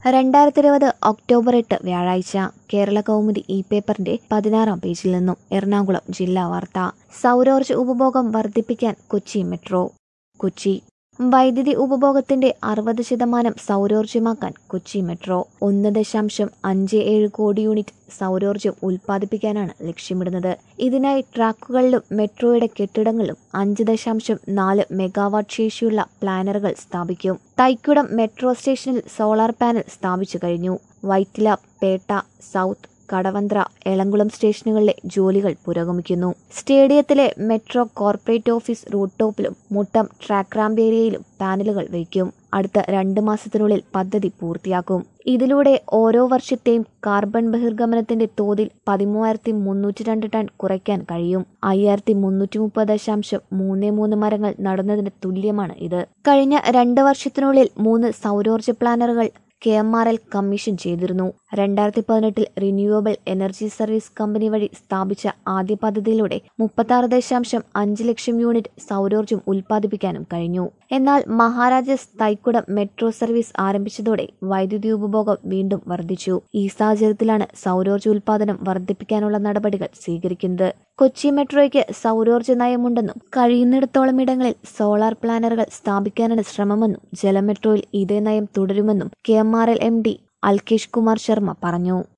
രണ്ടായിരത്തി ഇരുപത് ഒക്ടോബർ എട്ട് വ്യാഴാഴ്ച കേരള കൗമുദി ഇ പേപ്പറിന്റെ പതിനാറാം പേജിൽ നിന്നും എറണാകുളം ജില്ലാ വാർത്ത സൗരോർജ്ജ ഉപഭോഗം വർദ്ധിപ്പിക്കാൻ കൊച്ചി മെട്രോ കൊച്ചി വൈദ്യുതി ഉപഭോഗത്തിന്റെ അറുപത് ശതമാനം സൗരോർജ്ജമാക്കാൻ കൊച്ചി മെട്രോ ഒന്ന് ദശാംശം അഞ്ച് ഏഴ് കോടി യൂണിറ്റ് സൗരോർജ്ജം ഉൽപ്പാദിപ്പിക്കാനാണ് ലക്ഷ്യമിടുന്നത് ഇതിനായി ട്രാക്കുകളിലും മെട്രോയുടെ കെട്ടിടങ്ങളിലും അഞ്ച് ദശാംശം നാല് മെഗാവാട്ട് ശേഷിയുള്ള പ്ലാനറുകൾ സ്ഥാപിക്കും തൈക്കുടം മെട്രോ സ്റ്റേഷനിൽ സോളാർ പാനൽ സ്ഥാപിച്ചു കഴിഞ്ഞു വൈറ്റില പേട്ട സൗത്ത് കടവന്ത്ര എളംകുളം സ്റ്റേഷനുകളിലെ ജോലികൾ പുരോഗമിക്കുന്നു സ്റ്റേഡിയത്തിലെ മെട്രോ കോർപ്പറേറ്റ് ഓഫീസ് റൂട്ട് ടോപ്പിലും മുട്ടം ട്രാക്ക് റാമ്പ് ഏരിയയിലും പാനലുകൾ വയ്ക്കും അടുത്ത രണ്ട് മാസത്തിനുള്ളിൽ പദ്ധതി പൂർത്തിയാക്കും ഇതിലൂടെ ഓരോ വർഷത്തെയും കാർബൺ ബഹിർഗമനത്തിന്റെ തോതിൽ പതിമൂവായിരത്തി മുന്നൂറ്റി രണ്ട് ടൺ കുറയ്ക്കാൻ കഴിയും അയ്യായിരത്തി മുന്നൂറ്റി മുപ്പത് ദശാംശം മൂന്ന് മൂന്ന് മരങ്ങൾ നടുന്നതിന് തുല്യമാണ് ഇത് കഴിഞ്ഞ രണ്ട് വർഷത്തിനുള്ളിൽ മൂന്ന് സൗരോർജ്ജ പ്ലാനറുകൾ K M R L commission ചെയ്തിരുന്നു രണ്ടായിരത്തി പതിനെട്ടിൽ റിന്യൂവബിൾ എനർജി സർവീസ് കമ്പനി വഴി സ്ഥാപിച്ച ആദ്യ പദ്ധതിയിലൂടെ മുപ്പത്തി ദശാംശം അഞ്ച് ലക്ഷം യൂണിറ്റ് സൗരോർജ്ജം ഉൽപ്പാദിപ്പിക്കാനും കഴിഞ്ഞു എന്നാൽ മഹാരാജാസ് തൈക്കുടം മെട്രോ സർവീസ് ആരംഭിച്ചതോടെ വൈദ്യുതി ഉപഭോഗം വീണ്ടും വർദ്ധിച്ചു ഈ സാഹചര്യത്തിലാണ് സൗരോർജ്ജ ഉൽപ്പാദനം വർദ്ധിപ്പിക്കാനുള്ള നടപടികൾ സ്വീകരിക്കുന്നത് കൊച്ചി മെട്രോയ്ക്ക് സൗരോർജ്ജ നയമുണ്ടെന്നും കഴിയുന്നിടത്തോളം ഇടങ്ങളിൽ സോളാർ പ്ലാനറുകൾ സ്ഥാപിക്കാനാണ് ശ്രമമെന്നും ജലമെട്രോയിൽ ഇതേ നയം തുടരുമെന്നും K M R L M D Alkesh Kumar Sharma പറഞ്ഞു